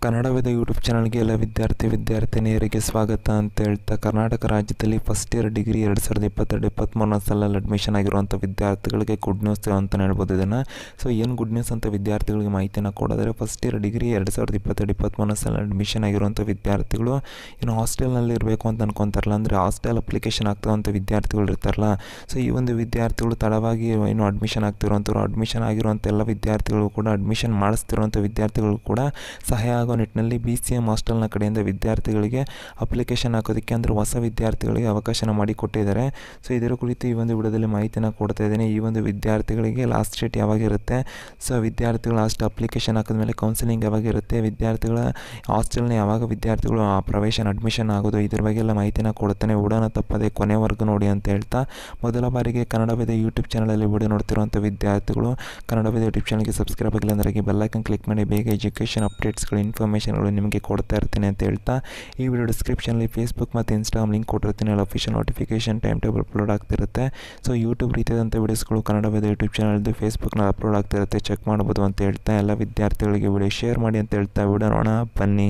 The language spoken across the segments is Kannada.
ಕನ್ನಡವಿದ ಯೂಟ್ಯೂಬ್ ಚಾನಲ್ಗೆ ಎಲ್ಲ ವಿದ್ಯಾರ್ಥಿ ವಿದ್ಯಾರ್ಥಿನಿಯರಿಗೆ ಸ್ವಾಗತ ಅಂತ ಹೇಳ್ತಾ ಕರ್ನಾಟಕ ರಾಜ್ಯದಲ್ಲಿ ಫಸ್ಟ್ ಇಯರ್ ಡಿಗ್ರಿ ಎರಡು ಸಾವಿರದ ಇಪ್ಪತ್ತೆರಡು ಇಪ್ಪತ್ತ್ಮೂರನೇ ಸಾಲಲ್ಲಿ ಅಡ್ಮಿಷನ್ ಆಗಿರುವಂಥ ವಿದ್ಯಾರ್ಥಿಗಳಿಗೆ ಗುಡ್ ನ್ಯೂಸ್ ಅಂತಲೇ ಹೇಳ್ಬೋದು ಇದನ್ನು ಸೊ ಏನು ಗುಡ್ ನ್ಯೂಸ್ ಅಂತ ವಿದ್ಯಾರ್ಥಿಗಳಿಗೆ ಮಾಹಿತಿನ ಕೊಡೋದಾದ್ರೆ ಫಸ್ಟ್ ಇಯರ್ ಡಿಗ್ರಿ ಎರಡು ಸಾವಿರದ ಇಪ್ಪತ್ತೆರಡು ಇಪ್ಪತ್ತ್ಮೂರನೇ ಸಾಲ ಅಡ್ಮಿಷನ್ ಆಗಿರುವಂಥ ವಿದ್ಯಾರ್ಥಿಗಳು ಇನ್ನು ಹಾಸ್ಟೆಲ್ನಲ್ಲಿ ಇರಬೇಕು ಅಂತ ಅನ್ಕೊತಾರಲ್ಲ ಅಂದರೆ ಹಾಸ್ಟೆಲ್ ಅಪ್ಲಿಕೇಶನ್ ಆಗ್ತಿರುವಂಥ ವಿದ್ಯಾರ್ಥಿಗಳು ಇರ್ತಾರಲ್ಲ ಸೊ ಈ ಒಂದು ವಿದ್ಯಾರ್ಥಿಗಳು ತಡವಾಗಿ ಏನು ಅಡ್ಮಿಷನ್ ಆಗ್ತಿರುವಂಥವ್ರು ಅಡ್ಮಿಷನ್ ಆಗಿರುವಂಥ ಎಲ್ಲ ವಿದ್ಯಾರ್ಥಿಗಳು ಕೂಡ ಅಡ್ಮಿಷನ್ ಮಾಡಿಸ್ತಿರುವಂಥ ವಿದ್ಯಾರ್ಥಿಗಳು ಕೂಡ ಸಹಾಯ ಆಗೋ ನಿಟ್ಟಿನಲ್ಲಿ ಬಿ ಸಿ ಎಮ್ ಹಾಸ್ಟೆಲ್ನ ಕಡೆಯಿಂದ ವಿದ್ಯಾರ್ಥಿಗಳಿಗೆ ಅಪ್ಲಿಕೇಶನ್ ಹಾಕೋದಕ್ಕೆ ಅಂದರೆ ಹೊಸ ವಿದ್ಯಾರ್ಥಿಗಳಿಗೆ ಅವಕಾಶನ ಮಾಡಿಕೊಟ್ಟಿದ್ದಾರೆ ಸೊ ಇದರ ಕುರಿತು ಈ ಒಂದು ವಿಡಿಯೋದಲ್ಲಿ ಮಾಹಿತಿನ ಕೊಡ್ತಾ ಇದ್ದೀನಿ ಈ ಒಂದು ವಿದ್ಯಾರ್ಥಿಗಳಿಗೆ ಲಾಸ್ಟ್ ಡೇಟ್ ಯಾವಾಗಿರುತ್ತೆ ಸೊ ವಿದ್ಯಾರ್ಥಿಗಳು ಲಾಸ್ಟ್ ಅಪ್ಲಿಕೇಶನ್ ಹಾಕಿದ್ಮೇಲೆ ಕೌನ್ಸಿಲಿಂಗ್ ಯಾವಾಗಿರುತ್ತೆ ವಿದ್ಯಾರ್ಥಿಗಳ ಹಾಸ್ಟೆಲ್ನ ಯಾವಾಗ ವಿದ್ಯಾರ್ಥಿಗಳು ಆ ಪ್ರವೇಶನ ಅಡ್ಮಿಷನ್ ಆಗೋದು ಇದ್ರ ಬಗ್ಗೆ ಎಲ್ಲ ಮಾಹಿತಿನ ಕೊಡ್ತಾನೆ ವಿಡಿಯೋನ ತಪ್ಪದೆ ಕೊನೆವರೆಗೂ ನೋಡಿ ಅಂತ ಹೇಳ್ತಾ ಮೊದಲ ಬಾರಿಗೆ ಕನ್ನಡವಿದ ಯೂಟ್ಯೂಬ್ ಚಾನಲಲ್ಲಿ ವಿಡಿಯೋ ನೋಡ್ತಿರುವಂಥ ವಿದ್ಯಾರ್ಥಿಗಳು ಕನ್ನಡವಿದ ಯೂಟ್ಯೂಬ್ ಚಾನಲ್ಗೆ ಸಬ್ಸ್ಕ್ರೈಬ್ ಆಗಿಲ್ಲ ಅಂದರೆ ಬೆಲ್ಲೈಕನ್ ಕ್ಲಿಕ್ ಮಾಡಿ ಬೇಗ ಎಜುಕೇಷನ್ ಅಪ್ಡೇಟ್ಸ್ಗಳು ಇನ್ಫಾರ್ಮೇಷನ್ಗಳು ನಿಮಗೆ ಕೊಡ್ತಾ ಇರ್ತೀನಿ ಅಂತ ಹೇಳ್ತಾ ಈ ವಿಡಿಯೋ ಡಿಸ್ಕ್ರಿಪ್ಷನಲ್ಲಿ ಫೇಸ್ಬುಕ್ ಮತ್ತು ಇನ್ಸ್ಟಾಗ್ರಾಮ್ ಲಿಂಕ್ ಕೊಟ್ಟಿರ್ತೀನಿ ಅಲ್ಲಿ official notification time table upload ಆಗ್ತಿರುತ್ತೆ ಸೊ ಯೂಟ್ಯೂಬ್ ರೀತಿಯಾದಂಥ ವಿಡಿಯೋಸ್ಗಳು ಕನ್ನಡವಿದ ಯೂಟ್ಯೂಬ್ ಚಾನಲ್ದು ಫೇಸ್ಬುಕ್ನಲ್ಲಿ ಅಪ್ಲೋಡ್ ಆಗ್ತಿರುತ್ತೆ ಚೆಕ್ ಮಾಡ್ಬೋದು ಅಂತ ಹೇಳ್ತಾ ಎಲ್ಲ ವಿದ್ಯಾರ್ಥಿಗಳಿಗೆ ವಿಡಿಯೋ ಶೇರ್ ಮಾಡಿ ಅಂತ ಹೇಳ್ತಾ ವಿಡಿಯೋ ನೋಡೋಣ ಬನ್ನಿ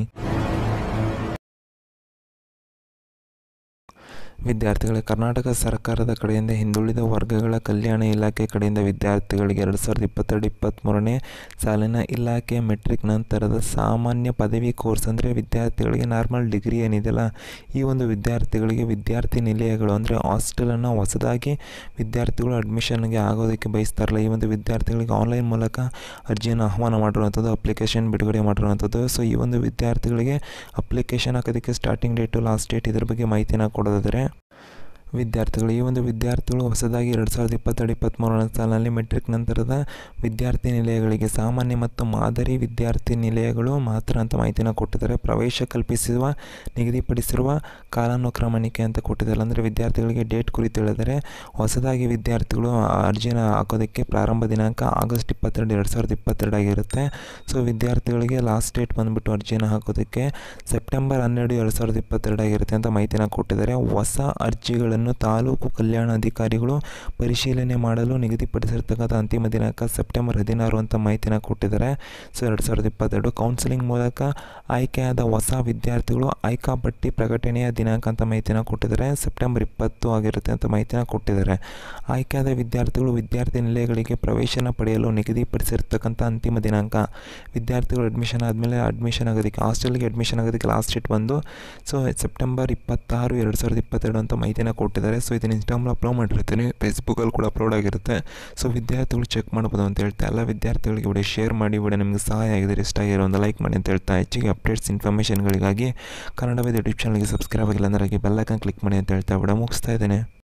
ವಿದ್ಯಾರ್ಥಿಗಳೇ ಕರ್ನಾಟಕ ಸರ್ಕಾರದ ಕಡೆಯಿಂದ ಹಿಂದುಳಿದ ವರ್ಗಗಳ ಕಲ್ಯಾಣ ಇಲಾಖೆ ಕಡೆಯಿಂದ ವಿದ್ಯಾರ್ಥಿಗಳಿಗೆ ಎರಡು ಸಾವಿರದ ಇಪ್ಪತ್ತೆರಡು ಇಪ್ಪತ್ತ್ಮೂರನೇ ಸಾಲಿನ ಇಲಾಖೆ ಮೆಟ್ರಿಕ್ ನಂತರದ ಸಾಮಾನ್ಯ ಪದವಿ ಕೋರ್ಸ್ ಅಂದರೆ ವಿದ್ಯಾರ್ಥಿಗಳಿಗೆ ನಾರ್ಮಲ್ ಡಿಗ್ರಿ ಏನಿದೆಯಲ್ಲ ಈ ಒಂದು ವಿದ್ಯಾರ್ಥಿಗಳಿಗೆ ವಿದ್ಯಾರ್ಥಿ ನಿಲಯಗಳು ಅಂದರೆ ಹಾಸ್ಟೆಲನ್ನು ಹೊಸದಾಗಿ ವಿದ್ಯಾರ್ಥಿಗಳು ಅಡ್ಮಿಷನ್ಗೆ ಆಗೋದಕ್ಕೆ ಬಯಸ್ತಾರಲ್ಲ ಈ ಒಂದು ವಿದ್ಯಾರ್ಥಿಗಳಿಗೆ ಆನ್ಲೈನ್ ಮೂಲಕ ಅರ್ಜಿಯನ್ನು ಆಹ್ವಾನ ಮಾಡಿರುವಂಥದ್ದು ಅಪ್ಲಿಕೇಶನ್ ಬಿಡುಗಡೆ ಮಾಡಿರುವಂಥದ್ದು ಸೊ ಈ ಒಂದು ವಿದ್ಯಾರ್ಥಿಗಳಿಗೆ ಅಪ್ಲಿಕೇಶನ್ ಹಾಕೋದಕ್ಕೆ ಸ್ಟಾರ್ಟಿಂಗ್ ಡೇಟು ಲಾಸ್ಟ್ ಡೇಟ್ ಇದ್ರ ಬಗ್ಗೆ ಮಾಹಿತಿನ ಕೊಡೋದಾದರೆ ವಿದ್ಯಾರ್ಥಿಗಳು ಈ ಒಂದು ವಿದ್ಯಾರ್ಥಿಗಳು ಹೊಸದಾಗಿ ಎರಡು ಸಾವಿರದ ಇಪ್ಪತ್ತೆರಡು ಇಪ್ಪತ್ತ್ಮೂರನೇ ಸಾಲಿನಲ್ಲಿ ಮೆಟ್ರಿಕ್ ನಂತರದ ವಿದ್ಯಾರ್ಥಿ ನಿಲಯಗಳಿಗೆ ಸಾಮಾನ್ಯ ಮತ್ತು ಮಾದರಿ ವಿದ್ಯಾರ್ಥಿ ನಿಲಯಗಳು ಮಾತ್ರ ಅಂತ ಮಾಹಿತಿನ ಕೊಟ್ಟಿದ್ದಾರೆ ಪ್ರವೇಶ ಕಲ್ಪಿಸುವ ನಿಗದಿಪಡಿಸಿರುವ ಕಾಲಾನುಕ್ರಮಣಿಕೆ ಅಂತ ಕೊಟ್ಟಿದ್ದಾರೆ ಅಂದರೆ ವಿದ್ಯಾರ್ಥಿಗಳಿಗೆ ಡೇಟ್ ಕುರಿತು ಹೇಳಿದರೆ ಹೊಸದಾಗಿ ವಿದ್ಯಾರ್ಥಿಗಳು ಅರ್ಜಿನ ಹಾಕೋದಕ್ಕೆ ಪ್ರಾರಂಭ ದಿನಾಂಕ ಆಗಸ್ಟ್ ಇಪ್ಪತ್ತೆರಡು ಎರಡು ಸಾವಿರದ ಇಪ್ಪತ್ತೆರಡು ಆಗಿರುತ್ತೆ ಸೊ ವಿದ್ಯಾರ್ಥಿಗಳಿಗೆ ಲಾಸ್ಟ್ ಡೇಟ್ ಬಂದುಬಿಟ್ಟು ಅರ್ಜಿನ ಹಾಕೋದಕ್ಕೆ ಸೆಪ್ಟೆಂಬರ್ ಹನ್ನೆರಡು ಎರಡು ಸಾವಿರದ ಇಪ್ಪತ್ತೆರಡು ಆಗಿರುತ್ತೆ ಅಂತ ಮಾಹಿತಿನ ಕೊಟ್ಟಿದ್ದಾರೆ ಹೊಸ ಅರ್ಜಿಗಳನ್ನು ತಾಲೂಕು ಕಲ್ಯಾಣಾಧಿಕಾರಿಗಳು ಪರಿಶೀಲನೆ ಮಾಡಲು ನಿಗದಿಪಡಿಸಿರ್ತಕ್ಕಂಥ ಅಂತಿಮ ದಿನಾಂಕ ಸೆಪ್ಟೆಂಬರ್ ಹದಿನಾರು ಅಂತ ಮಾಹಿತಿನ ಕೊಟ್ಟಿದ್ದಾರೆ ಸೊ ಎರಡು ಸಾವಿರದ ಇಪ್ಪತ್ತೆರಡು ಕೌನ್ಸಿಲಿಂಗ್ ಮೂಲಕ ಆಯ್ಕೆಯಾದ ಹೊಸ ವಿದ್ಯಾರ್ಥಿಗಳು ಆಯ್ಕಾ ಪಟ್ಟಿ ಪ್ರಕಟಣೆಯ ದಿನಾಂಕ ಅಂತ ಮಾಹಿತಿನ ಕೊಟ್ಟಿದ್ದಾರೆ ಸೆಪ್ಟೆಂಬರ್ ಇಪ್ಪತ್ತು ಆಗಿರುತ್ತೆ ಅಂತ ಮಾಹಿತಿನ ಕೊಟ್ಟಿದ್ದಾರೆ ಆಯ್ಕೆಯಾದ ವಿದ್ಯಾರ್ಥಿಗಳು ವಿದ್ಯಾರ್ಥಿ ನಿಲಯಗಳಿಗೆ ಪ್ರವೇಶನ ಪಡೆಯಲು ನಿಗದಿಪಡಿಸಿರ್ತಕ್ಕಂಥ ಅಂತಿಮ ದಿನಾಂಕ ವಿದ್ಯಾರ್ಥಿಗಳು ಅಡ್ಮಿಷನ್ ಆದಮೇಲೆ ಅಡ್ಮಿಷನ್ ಆಗೋದಕ್ಕೆ ಹಾಸ್ಟೆಲ್ಗೆ ಅಡ್ಮಿಷನ್ ಆಗೋದಕ್ಕೆ ಲಾಸ್ಟ್ ಡೇಟ್ ಬಂದು ಸೊ ಸೆಪ್ಟೆಂಬರ್ ಇಪ್ಪತ್ತಾರು ಎರಡು ಸಾವಿರದ ಇಪ್ಪತ್ತೆರಡು ಅಂತ ಮಾಹಿತಿನ ಕೊಟ್ಟಿದ್ದಾರೆ ಸೊ ಇದನ್ನು ಇನ್ಸ್ಟಾಗ್ರಾಮ್ ಅಪ್ಲೋಡ್ ಮಾಡಿರ್ತೀನಿ ಫೇಸ್ಬುಕ್ಕಲ್ಲಿ ಕೂಡ ಅಪ್ಲೋಡ್ ಆಗಿರುತ್ತೆ ಸೊ ವಿದ್ಯಾರ್ಥಿಗಳು ಚೆಕ್ ಮಾಡ್ಬೋದು ಅಂತ ಹೇಳ್ತಾ ಎಲ್ಲ ವಿದ್ಯಾರ್ಥಿಗಳಿಗೆ ವಿಡಿಯೋ ಶೇರ್ ಮಾಡಿ ವಿಡಿಯೋ ನಿಮಗೆ ಸಹಾಯ ಆಗಿದ್ರೆ ಇಷ್ಟ ಆಗಿರೋ ಒಂದು ಲೈಕ್ ಮಾಡಿ ಅಂತ ಹೇಳ್ತಾ ಹೆಚ್ಚಿಗೆ ಅಪ್ಡೇಟ್ಸ್ ಇನ್ಫಾರ್ಮೇಷನ್ಗಳಿಗಾಗಿ ಕನ್ನಡವಿದ ಯೂಟ್ಯೂಬ್ ಚಾನಲ್ಗೆ ಸಬ್ಸ್ಕ್ರೈಬ್ ಆಗಿಲ್ಲ ಅಂದರೆ ಬೆಲ್ಲೈಕನ್ ಕ್ಲಿಕ್ ಮಾಡಿ ಅಂತ ಹೇಳ್ತಾ ವಿಡಿಯೋ ಮುಗಿಸ್ತಾ ಇದ್ದೇನೆ